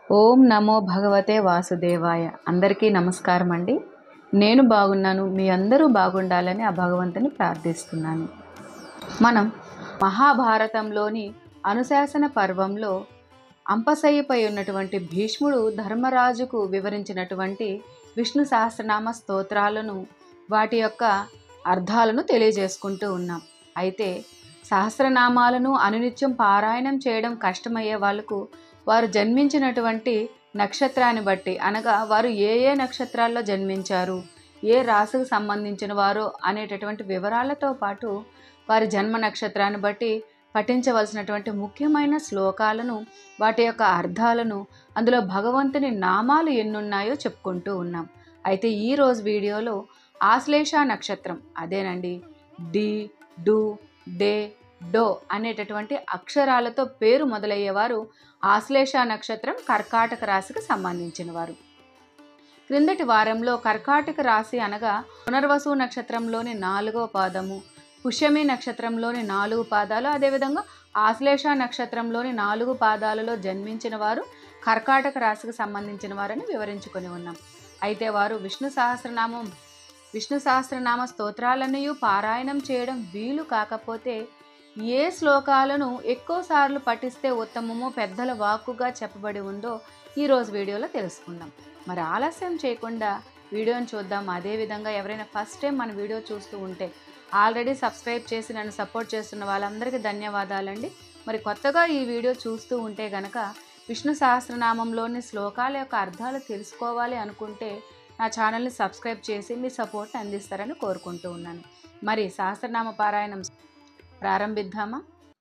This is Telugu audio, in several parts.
ఓం నమో భగవతే వాసుదేవాయ అందరికీ నమస్కారం అండి నేను బాగున్నాను మీ అందరూ బాగుండాలని ఆ భగవంతుని ప్రార్థిస్తున్నాను మనం మహాభారతంలోని అనుశాసన పర్వంలో అంపశయ్యపై ఉన్నటువంటి భీష్ముడు ధర్మరాజుకు వివరించినటువంటి విష్ణు సహస్రనామ స్తోత్రాలను వాటి యొక్క అర్థాలను తెలియజేసుకుంటూ ఉన్నాం అయితే సహస్రనామాలను అనునిత్యం పారాయణం చేయడం కష్టమయ్యే వాళ్ళకు వారు జన్మించినటువంటి నక్షత్రాన్ని బట్టి అనగా వారు ఏ ఏ నక్షత్రాల్లో జన్మించారు ఏ రాశికి సంబంధించిన వారు అనేటటువంటి వివరాలతో పాటు వారి జన్మ నక్షత్రాన్ని బట్టి పఠించవలసినటువంటి ముఖ్యమైన శ్లోకాలను వాటి యొక్క అర్థాలను అందులో భగవంతుని నామాలు ఎన్నున్నాయో చెప్పుకుంటూ ఉన్నాం అయితే ఈరోజు వీడియోలో ఆశ్లేష నక్షత్రం అదేనండి డి డు డే డో అనేటటువంటి అక్షరాలతో పేరు మొదలయ్యేవారు ఆశ్లేష నక్షత్రం కర్కాటక రాశికి సంబంధించిన వారు క్రిందటి వారంలో కర్కాటక రాశి అనగా పునర్వసు నక్షత్రంలోని నాలుగో పాదము పుష్యమి నక్షత్రంలోని నాలుగు పాదాలు అదేవిధంగా ఆశ్లేష నక్షత్రంలోని నాలుగు పాదాలలో జన్మించిన వారు కర్కాటక రాశికి సంబంధించిన వారని వివరించుకొని ఉన్నాం అయితే వారు విష్ణు సహస్రనామం విష్ణు సహస్రనామ స్తోత్రాలన్నయూ పారాయణం చేయడం వీలు కాకపోతే ఏ శ్లోకాలను ఎక్కువసార్లు పఠిస్తే ఉత్తమమో పెద్దల వాక్కుగా చెప్పబడి ఉందో ఈరోజు వీడియోలో తెలుసుకుందాం మరి ఆలస్యం చేయకుండా వీడియోని చూద్దాం అదేవిధంగా ఎవరైనా ఫస్ట్ టైం మన వీడియో చూస్తూ ఉంటే ఆల్రెడీ సబ్స్క్రైబ్ చేసి నన్ను సపోర్ట్ చేస్తున్న వాళ్ళందరికీ ధన్యవాదాలండి మరి కొత్తగా ఈ వీడియో చూస్తూ ఉంటే గనక విష్ణు సహస్రనామంలోని శ్లోకాల యొక్క అర్థాలు తెలుసుకోవాలి అనుకుంటే నా ఛానల్ని సబ్స్క్రైబ్ చేసి మీ సపోర్ట్ అందిస్తారని కోరుకుంటూ ఉన్నాను మరి సహస్రనామ పారాయణం ప్రారంభిద్దామా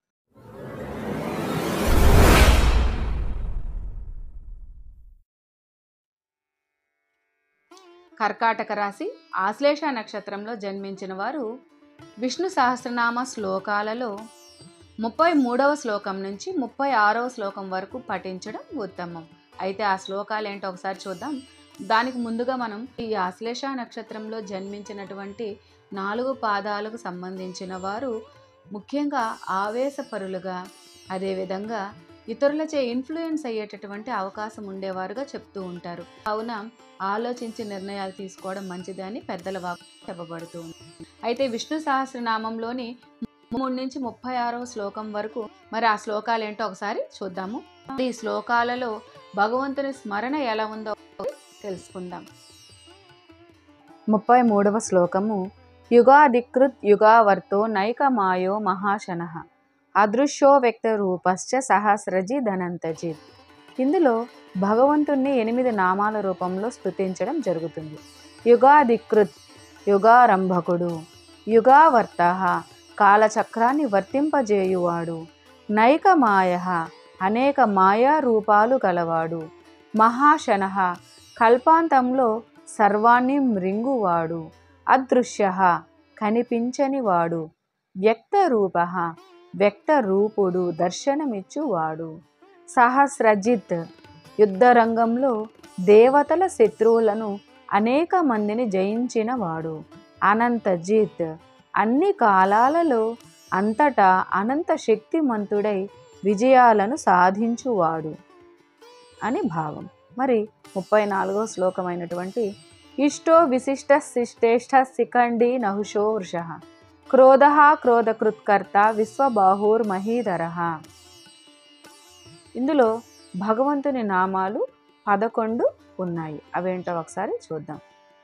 కర్కాటక రాశి ఆశ్లేష నక్షత్రంలో జన్మించిన వారు విష్ణు సహస్రనామ శ్లోకాలలో ముప్పై మూడవ శ్లోకం నుంచి ముప్పై ఆరవ శ్లోకం వరకు పఠించడం ఉత్తమం అయితే ఆ శ్లోకాలు ఏంటో ఒకసారి చూద్దాం దానికి ముందుగా మనం ఈ ఆశ్లేష నక్షత్రంలో జన్మించినటువంటి నాలుగు పాదాలకు సంబంధించిన వారు ముఖ్యంగా ఆవేశపరులుగా అదేవిధంగా ఇతరులచే ఇన్ఫ్లుయెన్స్ అయ్యేటటువంటి అవకాశం ఉండేవారుగా చెప్తూ ఉంటారు కావున ఆలోచించి నిర్ణయాలు తీసుకోవడం మంచిది అని పెద్దల వాకు చెప్పబడుతూ ఉంది అయితే విష్ణు సహస్రనామంలోని మూడు నుంచి ముప్పై ఆరవ శ్లోకం వరకు మరి ఆ శ్లోకాలు ఏంటో ఒకసారి చూద్దాము ఈ శ్లోకాలలో భగవంతుని స్మరణ ఎలా ఉందో తెలుసుకుందాం ముప్పై మూడవ శ్లోకము యుగాధికృత్ యుగావర్తో నైకమాయో మహాశన అదృశ్యో వ్యక్త రూపశ్చ సహస్రజి ధనంతజిత్ ఇందులో భగవంతుణ్ణి ఎనిమిది నామాల రూపంలో స్తుతించడం జరుగుతుంది యుగాధికృత్ యుగారంభకుడు యుగావర్త కాలచక్రాన్ని వర్తింపజేయువాడు నైకమాయ అనేక మాయా రూపాలు గలవాడు మహాశన కల్పాంతంలో సర్వాన్ని మృంగువాడు అదృశ్య కనిపించనివాడు వ్యక్తరూప వ్యక్తరూపుడు దర్శనమిచ్చువాడు సహస్రజిత్ యుద్ధరంగంలో దేవతల శత్రువులను అనేక మందిని జయించినవాడు అనంతజిత్ అన్ని కాలాలలో అంతటా అనంత శక్తిమంతుడై విజయాలను సాధించువాడు అని భావం మరి ముప్పై నాలుగో శ్లోకమైనటువంటి ఇష్టో విశిష్ట శిష్టేష్ట శిఖండి నహుషో వృష క్రోధ క్రోధకృత్కర్త విశ్వబాహుర్మహీధర ఇందులో భగవంతుని నామాలు పదకొండు ఉన్నాయి అవేంటో ఒకసారి చూద్దాం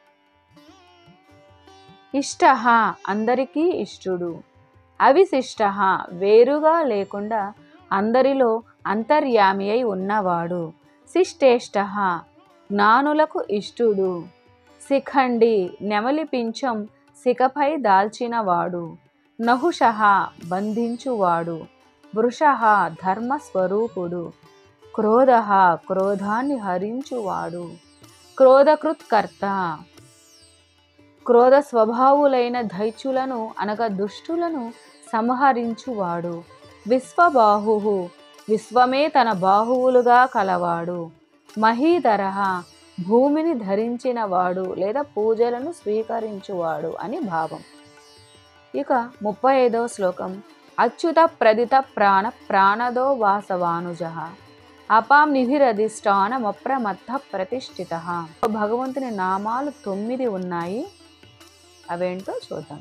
ఇష్ట అందరికీ ఇష్టుడు అవిశిష్ట వేరుగా లేకుండా అందరిలో అంతర్యామి అయి ఉన్నవాడు శిష్టేష్ట జ్ఞానులకు ఇష్టుడు శిఖండి నెమలి పింఛం శిఖపై దాల్చినవాడు నహుష బంధించువాడు వృష ధర్మస్వరూపుడు క్రోధ క్రోధాన్ని హరించువాడు క్రోధకృత్కర్త క్రోధ స్వభావులైన దైత్యులను అనగా దుష్టులను సంహరించువాడు విశ్వబాహు విశ్వమే తన బాహువులుగా కలవాడు మహీధర భూమిని ధరించినవాడు లేదా పూజలను స్వీకరించువాడు అని భావం ఇక ముప్పై ఐదవ శ్లోకం అచ్యుత ప్రదిత ప్రాణ ప్రాణదో వాసవానుజ అపాం నిధిరధిష్టానమప్రమత్త ప్రతిష్ఠిత భగవంతుని నామాలు తొమ్మిది ఉన్నాయి అవేంటో చూద్దాం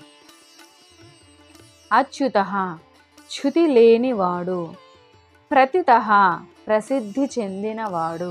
అచ్యుత చ్యుతి లేనివాడు ప్రతిత ప్రసిద్ధి చెందినవాడు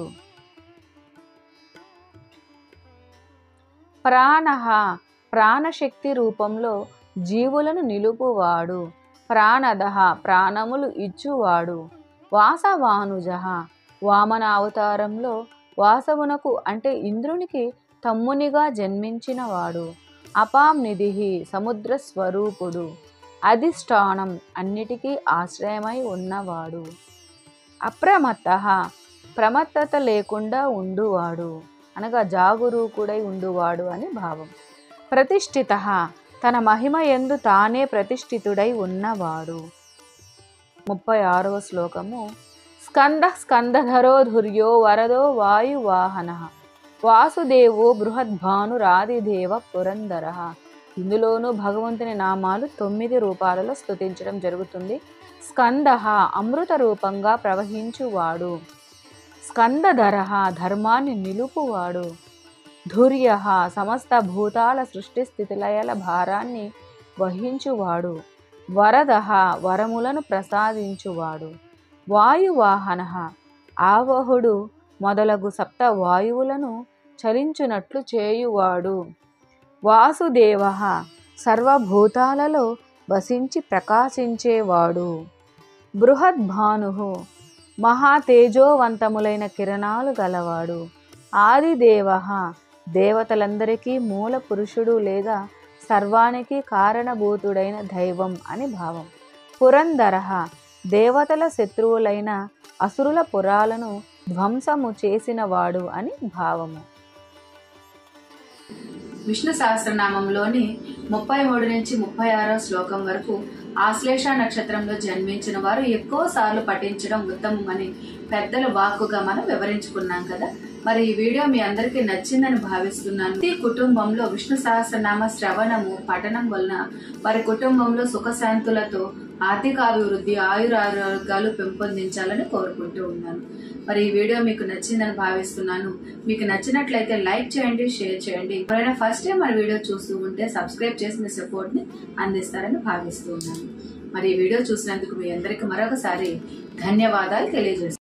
ప్రాణ ప్రాణశక్తి రూపంలో జీవులను నిలుపువాడు ప్రాణద ప్రాణములు ఇచ్చువాడు వాసవానుజ వామన అవతారంలో వాసవునకు అంటే ఇంద్రునికి తమ్మునిగా జన్మించినవాడు అపాం నిధి సముద్ర స్వరూపుడు అధిష్టానం అన్నిటికీ ఆశ్రయమై ఉన్నవాడు అప్రమత్త ప్రమత్తత లేకుండా ఉండువాడు అనగా జాగరూకుడై ఉండువాడు అని భావం ప్రతిష్ఠిత తన మహిమ ఎందు తానే ప్రతిష్ఠితుడై ఉన్నవాడు ముప్పై ఆరవ శ్లోకము స్కంద స్కందధరో ధుర్యో వరదో వాయువాహన వాసుదేవో బృహద్భానురాదిదేవ పురందర ఇందులోనూ భగవంతుని నామాలు తొమ్మిది రూపాలలో స్తుతించడం జరుగుతుంది స్కంద అమృత రూపంగా ప్రవహించువాడు స్కందధర ధర్మాన్ని నిలుపువాడు ధుర్య సమస్త భూతాల సృష్టి స్థితిలయల భారాన్ని వహించువాడు వరద వరములను ప్రసాదించువాడు వాయువాహన ఆవహుడు మొదలగు సప్త వాయువులను చలించునట్లు చేయువాడు వాసుదేవ సర్వభూతాలలో వసించి ప్రకాశించేవాడు బృహద్భాను మహాతేజోవంతములైన కిరణాలు గలవాడు ఆదిదేవ దేవతలందరికీ మూల పురుషుడు లేదా సర్వానికి కారణభూతుడైన దైవం అని భావం పురందర దేవతల శత్రువులైన అసురుల పురాలను ధ్వంసము చేసినవాడు అని భావము విష్ణు సహస్రనామంలోని ముప్పై మూడు నుంచి ముప్పై ఆరో శ్లోకం వరకు ఆశ్లేష నక్షత్రంలో జన్మించిన వారు ఎక్కువ సార్లు పఠించడం ఉత్తమమని పెద్దల వాక్కుగా మనం వివరించుకున్నాం కదా మరి ఈ వీడియో మీ అందరికీ నచ్చిందని భావిస్తున్నాను ఈ కుటుంబంలో విష్ణు సహస్రనామ శ్రవణము పఠనం వలన వారి కుటుంబంలో సుఖశాంతులతో ఆర్థికాభివృద్ధి ఆయురారోగ్యాలు పెంపొందించాలని కోరుకుంటూ ఉన్నాను మరి ఈ వీడియో మీకు నచ్చిందని భావిస్తున్నాను మీకు నచ్చినట్లయితే లైక్ చేయండి షేర్ చేయండి ఎవరైనా ఫస్ట్ టైం మన వీడియో చూస్తూ ఉంటే సబ్స్క్రైబ్ చేసి మీ సపోర్ట్ ని అందిస్తారని భావిస్తూ ఉన్నాను మరి ఈ వీడియో చూసినందుకు మీ అందరికి మరొకసారి ధన్యవాదాలు తెలియజేస్తాను